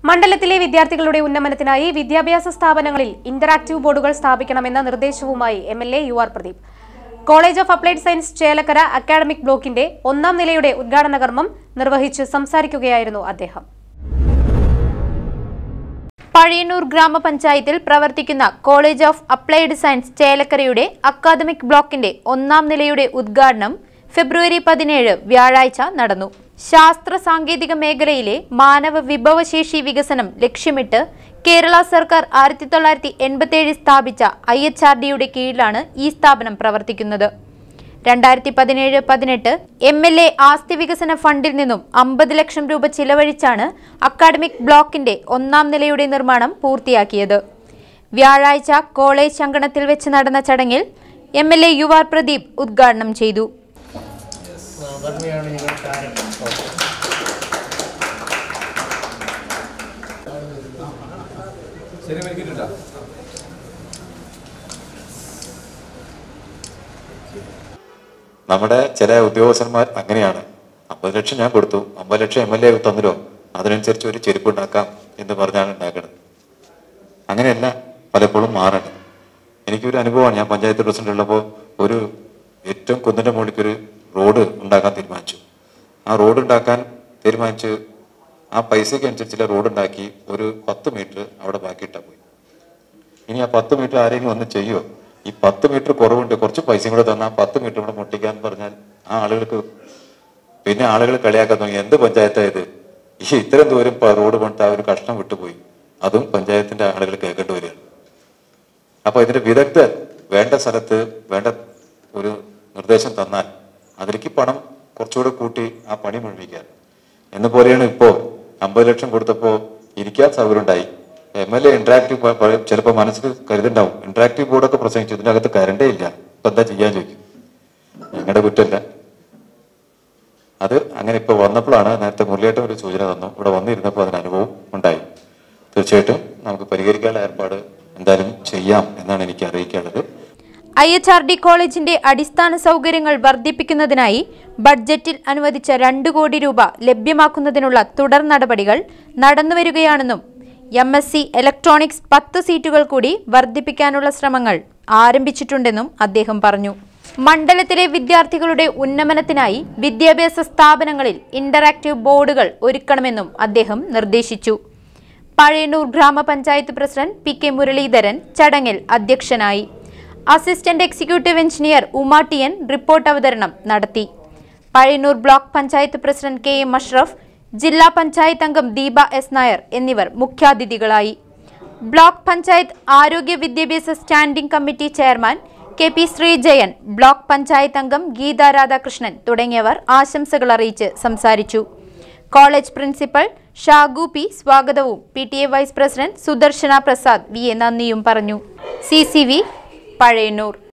മണ്ഡലത്തിലെ വിദ്യാർത്ഥികളുടെ ഉന്നമനത്തിനായി വിദ്യാഭ്യാസ സ്ഥാപനങ്ങളിൽ ഇന്ററാക്റ്റീവ് ബോർഡുകൾ സ്ഥാപിക്കണമെന്ന നിർദ്ദേശവുമായി M L A U R Pradeep college of applied science Chelakkara academic ബ്ലോക്കിന്റെ ഒന്നാം നിലയുടെ ഉദ്ഘാടന കർമ്മം നിർവഹിച്ച് സംസാരിക്കുകയായിരുന്നു അദ്ദേഹം പഴയന്നൂർ ഗ്രാമപഞ്ചായത്തിൽ പ്രവർത്തിക്കുന്ന കോളേജ് ഓഫ് അപ്ലൈഡ് സയൻസ് ചേലക്കരയുടെ അക്കാദമിക് ബ്ലോക്കിന്റെ ഒന്നാം നിലയുടെ ഉദ്ഘാടനം ഫെബ്രുവരി പതിനേഴ് വ്യാഴാഴ്ച നടന്നു ശാസ്ത്ര സാങ്കേതിക മേഖലയിലെ മാനവ വിഭവശേഷി വികസനം ലക്ഷ്യമിട്ട് കേരള സർക്കാർ ആയിരത്തി തൊള്ളായിരത്തി എൺപത്തിയേഴിൽ സ്ഥാപിച്ച ഐ എച്ച് ആർ ഡിയുടെ കീഴിലാണ് ഈ സ്ഥാപനം പ്രവർത്തിക്കുന്നത് രണ്ടായിരത്തി പതിനേഴ് പതിനെട്ട് എം എൽ എ ആസ്തി വികസന ഫണ്ടിൽ നിന്നും അമ്പത് ലക്ഷം രൂപ ചിലവഴിച്ചാണ് അക്കാഡമിക് ബ്ലോക്കിന്റെ ഒന്നാം നിലയുടെ നിർമ്മാണം പൂർത്തിയാക്കിയത് വ്യാഴാഴ്ച കോളേജ് അങ്കണത്തിൽ വെച്ച് നടന്ന ചടങ്ങിൽ M L A U R Pradeep ഉദ്ഘാടനം ചെയ്തു സാധാരണയാണ് ഇതിന് കാരണം ശരി മേടിക്കിട്ടില്ല നമ്മുടെ ചില ഉദ്യോഗസ്ഥന്മാർ അങ്ങനെയാണ് അമ്പത് ലക്ഷം ഞാൻ കൊടുത്തു അമ്പത് ലക്ഷം എം എൽ എ തന്നിരോ അതിനനുസരിച്ച് ഒരു ചെരുപ്പ് ഉണ്ടാക്കാം എന്ന് പറഞ്ഞാണ് ഉണ്ടാക്കുന്നത് അങ്ങനെയല്ല പലപ്പോഴും മാറണം എനിക്കൊരു അനുഭവമാണ് ഞാൻ പഞ്ചായത്ത് പ്രസിഡന്റ് ഉള്ളപ്പോൾ ഒരു ഏറ്റവും കുന്നിൻ്റെ മുകളിലേക്ക് ഒരു റോഡ് ഉണ്ടാക്കാൻ തീരുമാനിച്ചു ആ റോഡ് ഉണ്ടാക്കാൻ തീരുമാനിച്ച് ആ പൈസയ്ക്ക് അനുസരിച്ചുള്ള റോഡ് ഉണ്ടാക്കി ഒരു പത്ത് മീറ്റർ അവിടെ ബാക്കിയിട്ടാ പോയി ഇനി ആ പത്ത് മീറ്റർ ആരെങ്കിലും ഒന്ന് ചെയ്യുമോ ഈ പത്ത് മീറ്റർ കുറവുണ്ട് കുറച്ച് പൈസയും കൂടെ തന്നാൽ പത്ത് മീറ്റർ കൂടെ മുട്ടിക്കാൻ പറഞ്ഞാൽ ആ ആളുകൾക്ക് പിന്നെ ആളുകൾ കളിയാക്കാൻ തുടങ്ങി എന്ത് പഞ്ചായത്തായത് ഈ ഇത്രയും ദൂരം പ- റോഡ് പണിട്ട് ആ ഒരു കഷ്ണം വിട്ടുപോയി അതും പഞ്ചായത്തിന്റെ ആളുകൾ കേൾക്കേണ്ടി വരികയാണ് അപ്പൊ ഇതിന്റെ വിദഗ്ധർ വേണ്ട സ്ഥലത്ത് വേണ്ട ഒരു നിർദ്ദേശം തന്നാൽ അതിലേക്ക് പണം കുറച്ചുകൂടെ കൂട്ടി ആ പണി മുഴുമിക്കാൻ എന്ന പോലെയാണ് ഇപ്പോ അമ്പത് ലക്ഷം കൊടുത്തപ്പോ ഇരിക്കാൻ സൗകര്യം ഉണ്ടായി എം എൽ എ ഇന്ററാക്റ്റീവ് ചിലപ്പോൾ മനസ്സിൽ കരുതുണ്ടാവും ഇന്ററാക്റ്റീവ് ബോർഡൊക്കെ പ്രസംഗിച്ചു ഇതിനകത്ത് കരണ്ടേ ഇല്ല ഇപ്പൊ എന്താ ചെയ്യാൻ ചോദിക്കും ഞങ്ങളുടെ കുറ്റമല്ല അത് അങ്ങനെ ഇപ്പൊ വന്നപ്പോഴാണ് നേരത്തെ മുരളിയേട്ടൻ ഒരു സൂചന തന്നു ഇവിടെ വന്നിരുന്നപ്പോൾ അതിന് അനുഭവം ഉണ്ടായി തീർച്ചയായിട്ടും നമുക്ക് പരിഹരിക്കാനുള്ള ഏർപ്പാട് എന്തായാലും ചെയ്യാം എന്നാണ് എനിക്ക് അറിയിക്കാനുള്ളത് ഐ എച്ച് ആർ ഡി കോളേജിന്റെ അടിസ്ഥാന സൗകര്യങ്ങൾ വർദ്ധിപ്പിക്കുന്നതിനായി ബഡ്ജറ്റിൽ അനുവദിച്ച രണ്ട് കോടി രൂപ ലഭ്യമാക്കുന്നതിനുള്ള തുടർ നടപടികൾ നടന്നുവരികയാണെന്നും എം എസ് സി ഇലക്ട്രോണിക്സ് പത്ത് സീറ്റുകൾ കൂടി വർദ്ധിപ്പിക്കാനുള്ള ശ്രമങ്ങൾ ആരംഭിച്ചിട്ടുണ്ടെന്നും അദ്ദേഹം പറഞ്ഞു മണ്ഡലത്തിലെ വിദ്യാർത്ഥികളുടെ ഉന്നമനത്തിനായി വിദ്യാഭ്യാസ സ്ഥാപനങ്ങളിൽ ഇന്ററാക്റ്റീവ് ബോർഡുകൾ ഒരുക്കണമെന്നും അദ്ദേഹം നിർദ്ദേശിച്ചു പഴയന്നൂർ ഗ്രാമപഞ്ചായത്ത് പ്രസിഡന്റ് പി കെ മുരളീധരൻ ചടങ്ങിൽ അധ്യക്ഷനായി അസിസ്റ്റന്റ് എക്സിക്യൂട്ടീവ് എഞ്ചിനീയർ ഉമാട്ടിയൻ റിപ്പോർട്ട് അവതരണം നടത്തി Pazhayannur block panchayat president K M Ashraf ജില്ലാ പഞ്ചായത്ത് അംഗം ദീപ എസ് നായർ എന്നിവർ മുഖ്യാതിഥികളായി ബ്ലോക്ക് പഞ്ചായത്ത് ആരോഗ്യ വിദ്യാഭ്യാസ standing committee chairman K P Sreejayan block panchayat അംഗം ഗീത രാധാകൃഷ്ണൻ തുടങ്ങിയവർ ആശംസകൾ അറിയിച്ച് സംസാരിച്ചു കോളേജ് പ്രിൻസിപ്പൽ ഷാഗു പി സ്വാഗതവും P T A vice president Sudarshana Prasad V A നന്ദിയും പറഞ്ഞു സി സി വി പഴയന്നൂർ